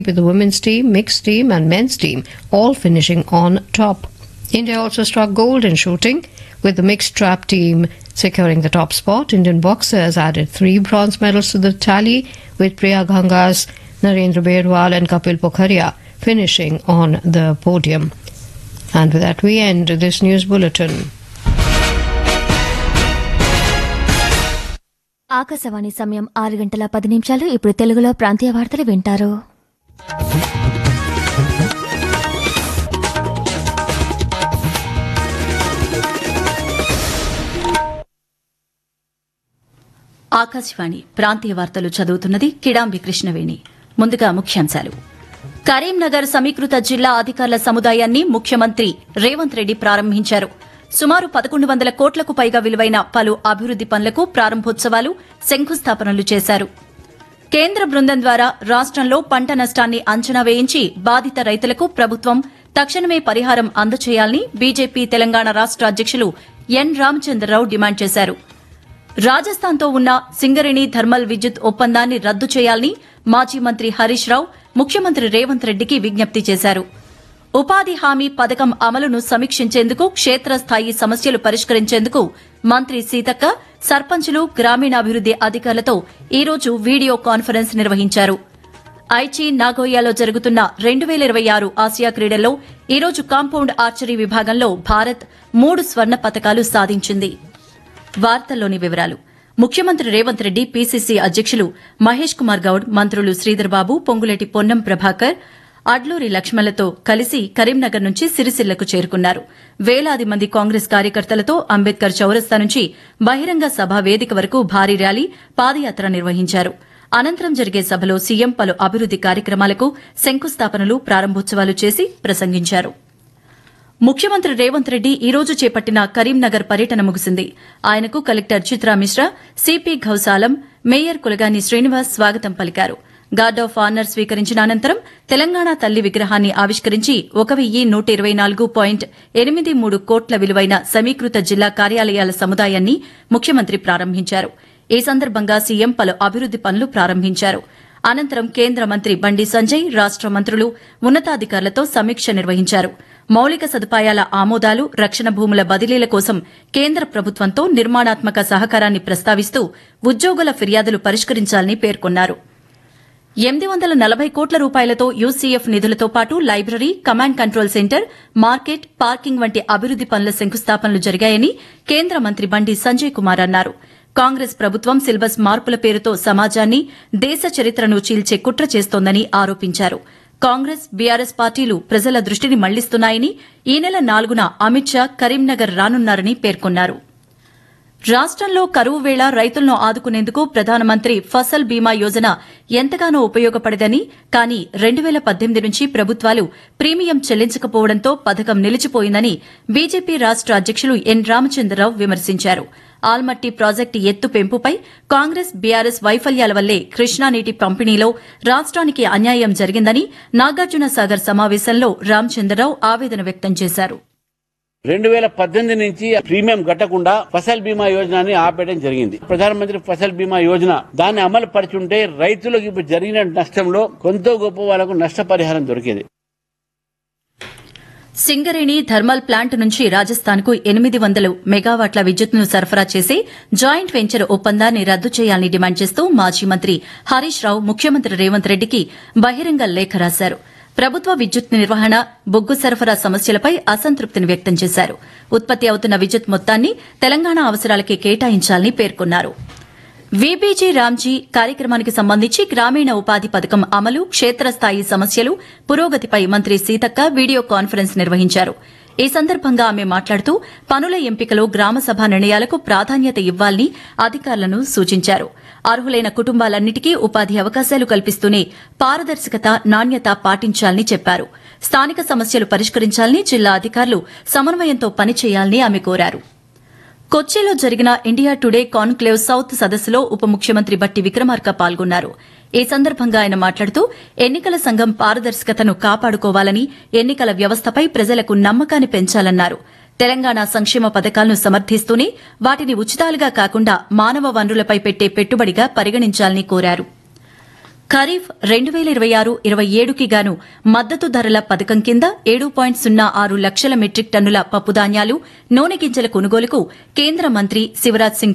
with the women's team, mixed team, and men's team all finishing on top. India also struck gold in shooting, with the mixed trap team securing the top spot. Indian boxers added three bronze medals to the tally, with Priya Gangas, Narendra Berwal, and Kapil Pokharia finishing on the podium. And with that, we end this news bulletin. Akashvani సమయం ఆరు గంటల పది నిమిషాలు ఇప్పుడు తెలుగులో ప్రాంతీయ వార్తలు వింటారు ఆకాశవాణి ప్రాంతీయ వార్తలు చదువుతున్నది కిడాంబి కృష్ణవేణి ముందుగా ముఖ్యాంశాలు కరీంనగర్ సమీకృత జిల్లా అధికారుల సముదాయాన్ని ముఖ్యమంత్రి రేవంత్ రెడ్డి ప్రారంభించారు సుమారు పదకొండు వందల కోట్లకు పైగా విలువైన పలు అభివృద్ది పనులకు ప్రారంభోత్సవాలు శంకుస్థాపనలు చేశారు కేంద్ర బృందం ద్వారా రాష్ట్రంలో పంట నష్టాన్ని అంచనా వేయించి బాధిత రైతులకు ప్రభుత్వం తక్షణమే పరిహారం అందజేయాలని బీజేపీ తెలంగాణ రాష్ట అధ్యక్షులు ఎన్ రామచంద్రరావు డిమాండ్ చేశారు రాజస్థాన్తో ఉన్న సింగరేణి థర్మల్ విద్యుత్ ఒప్పందాన్ని రద్దు చేయాలని మాజీ మంత్రి హరీష్ రావు ముఖ్యమంత్రి రేవంత్ రెడ్డికి విజ్ఞప్తి చేశారు ఉపాధి హామీ పథకం అమలును సమీక్షించేందుకు క్షేత్రస్థాయి సమస్యలు పరిష్కరించేందుకు మంత్రి సీతక్క సర్పంచులు గ్రామీణాభివృద్ది అధికారులతో ఈ రోజు వీడియో కాన్ఫరెన్స్ నిర్వహించారు ఐచి నాగోయాలో జరుగుతున్న రెండు వేల ఇరవై ఆరు ఆసియా క్రీడల్లో ఈ రోజు కాంపౌండ్ ఆర్చరీ విభాగంలో భారత్ మూడు స్వర్ణ పతకాలు సాధించింది వార్తల్లోని వివరాలు ముఖ్యమంత్రి రేవంత్ రెడ్డి పీసీసీ అధ్యక్షులు మహేష్ కుమార్ గౌడ్ మంత్రులు శ్రీధర్ బాబు పొంగులేటి పొన్నం ప్రభాకర్ అడ్లూరి లక్ష్మణలతో కలిసి కరీంనగర్ నుంచి సిరిసిల్లకు చేరుకున్నారు వేలాది మంది కాంగ్రెస్ కార్యకర్తలతో అంబేద్కర్ చౌరస్తా నుంచి బహిరంగ సభ వేదిక వరకు భారీ ర్యాలీ పాదయాత్ర నిర్వహించారు అనంతరం జరిగే సభలో సీఎం పలు అభివృద్ది కార్యక్రమాలకు శంకుస్థాపనలు ప్రారంభోత్సవాలు చేసి ప్రసంగించారు ముఖ్యమంత్రి రేవంత్ రెడ్డి ఈ రోజు చేపట్టిన కరీంనగర్ పర్యటన ముగిసింది ఆయనకు collector Chitra Mishra CP Ghousalam mayor Kulagani Srinivas స్వాగతం పలికారు గార్డ్ ఆఫ్ ఆనర్ స్వీకరించిన అనంతరం తెలంగాణ తల్లి విగ్రహాన్ని ఆవిష్కరించి ఒక వెయ్యి నూట ఇరవై నాలుగు పాయింట్ ఎనిమిది మూడు కోట్ల విలువైన సమీకృత జిల్లా కార్యాలయాల సముదాయాన్ని ముఖ్యమంత్రి ప్రారంభించారు ఈ సందర్భంగా సీఎం పలు అభివృద్ది పనులు ప్రారంభించారు అనంతరం కేంద్ర మంత్రి బండి సంజయ్ రాష్ట మంత్రులు ఉన్నతాధికారులతో సమీక్ష నిర్వహించారు మౌలిక సదుపాయాల ఆమోదాలు రక్షణ భూముల బదిలీల కోసం కేంద్ర ప్రభుత్వంతో నిర్మాణాత్మక సహకారాన్ని ప్రస్తావిస్తూ ఉద్యోగుల ఫిర్యాదులు పరిష్కరించాలని పేర్కొన్నారు ఎనిమిది వందల నలభై కోట్ల రూపాయలతో యూసీఎఫ్ నిధులతో పాటు library command control centre market parking వంటి అభివృద్ది పనుల శంకుస్థాపనలు జరిగాయని కేంద్ర మంత్రి బండి సంజయ్ కుమార్ అన్నారు కాంగ్రెస్ ప్రభుత్వం సిలబస్ మార్పుల పేరుతో సమాజాన్ని దేశ చరిత్రను చీల్చే కుట్ర చేస్తోందని ఆరోపించారు కాంగ్రెస్ బీఆర్ఎస్ పార్టీలు ప్రజల దృష్టిని మళ్లిస్తున్నాయని ఈ నెల నాలుగున అమిత్ షా కరీంనగర్ రానున్నారని పేర్కొన్నారు రాష్టంలో కరువు వేళ రైతులను ఆదుకునేందుకు ప్రధానమంత్రి ఫసల్ బీమా యోజన ఎంతగానో ఉపయోగపడదని కానీ రెండు వేల పద్దెనిమిది నుంచి ప్రభుత్వాలు ప్రీమియం చెల్లించకపోవడంతో పథకం నిలిచిపోయిందని బీజేపీ రాష్ట అధ్యక్షులు ఎన్ రామచంద్రరావు విమర్శించారు ఆల్మట్టి ప్రాజెక్టు ఎత్తు పెంపుపై కాంగ్రెస్ బీఆర్ఎస్ వైఫల్యాల వల్లే కృష్ణా నీటి పంపిణీలో రాష్ట్రానికి అన్యాయం జరిగిందని నాగార్జున సాగర్ సమావేశంలో రామచంద్రరావు ఆవేదన వ్యక్తం చేశారు రెండు వేల పద్దెనిమిది నుంచి ప్రీమియం కట్టకుండా ఫసల్ బీమా యోజనని ఆపేయడం జరిగింది ప్రధానమంత్రి ఫసల్ బీమా యోజన దాన్ని అమలు పరిచుంటే రైతులకు ఇప్పుడు జరిగిన నష్టంలో కొంత గొప్ప వాళ్లకు నష్టపరిహారం దొరికేది సింగరేణి థర్మల్ ప్లాంట్ నుంచి రాజస్థాన్కు ఎనిమిది వందల మెగావాట్ల విద్యుత్తును సరఫరా చేసే జాయింట్ వెంచర్ ఒప్పందాన్ని రద్దు చేయాలని డిమాండ్ చేస్తూ మాజీ మంత్రి హరీష్ రావు ముఖ్యమంత్రి రేవంత్ రెడ్డికి బహిరంగ లేఖ రాశారు ప్రభుత్వ విద్యుత్ నిర్వహణ బొగ్గు సరఫరా సమస్యలపై అసంతృప్తిని వ్యక్తం చేశారు ఉత్పత్తి అవుతున్న విద్యుత్ మొత్తాన్ని తెలంగాణ అవసరాలకే కేటాయించాలని పేర్కొన్నారు వీబీజీ రామ్జీ కార్యక్రమానికి సంబంధించి గ్రామీణ ఉపాధి పథకం అమలు క్షేత్రస్థాయి సమస్యలు పురోగతిపై మంత్రి సీతక్క వీడియో కాన్ఫరెన్స్ నిర్వహించారు ఈ సందర్భంగా ఆమె మాట్లాడుతూ పనుల ఎంపికలో గ్రామసభ నిర్ణయాలకు ప్రాధాన్యత ఇవ్వాలని అధికారులను సూచించారు అర్హులైన కుటుంబాలన్నిటికీ ఉపాధి అవకాశాలు కల్పిస్తూనే పారదర్శకత నాణ్యత పాటించాలని చెప్పారు స్థానిక సమస్యలు పరిష్కరించాలని జిల్లా అధికారులు సమన్వయంతో పనిచేయాలని ఆమె కోరారు కొచ్చిలో జరిగిన ఇండియా టుడే కాన్క్లేవ్ సౌత్ సదస్సులో ఉప ముఖ్యమంత్రి బట్టి విక్రమార్క పాల్గొన్నారు ఈ సందర్భంగా ఆయన మాట్లాడుతూ ఎన్నికల సంఘం పారదర్శకతను కాపాడుకోవాలని ఎన్నికల వ్యవస్థపై ప్రజలకు నమ్మకాన్ని పెంచాలన్నారు తెలంగాణ సంక్షేమ పథకాలను సమర్థిస్తూనే వాటిని ఉచితాలుగా కాకుండా మానవ వనరులపై పెట్టే పెట్టుబడిగా పరిగణించాలని కోరారు ఖరీఫ్ రెండు వేల ఇరవై ఆరు ఇరవై ఏడుకి గాను మద్దతు ధరల పథకం కింద ఏడు పాయింట్ సున్నా ఆరు లక్షల మెట్రిక్ టన్నుల పప్పుధాన్యాలు నూనె గింజల కొనుగోలుకు కేంద్ర మంత్రి శివరాజ్ సింగ్